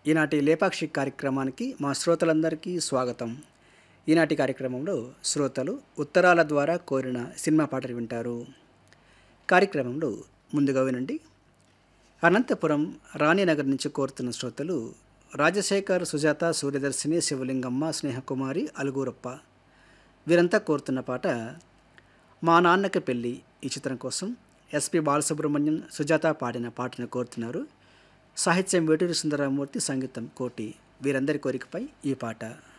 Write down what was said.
ఈనాటి లేపాక్షి కార్యక్రమానికి మా శ్రోతలందరికీ స్వాగతం ఈనాటి కార్యక్రమంలో శ్రోతలు ఉత్తరాల ద్వారా కోరిన సినిమా పాటలు వింటారు కార్యక్రమంలో ముందుగా వినండి అనంతపురం రాణినగర్ నుంచి కోరుతున్న శ్రోతలు రాజశేఖర్ సుజాత సూర్యదర్శిని శివలింగమ్మ స్నేహకుమారి అలుగూరప్ప వీరంతా కోరుతున్న పాట మా నాన్నకి పెళ్ళి ఈ చిత్రం కోసం ఎస్పి బాలసుబ్రహ్మణ్యం సుజాత పాడిన పాటను కోరుతున్నారు సాహిత్యం వేటూరి సుందరమూర్తి సంగీతం కోటి వీరందరి కోరికపై ఈ పాట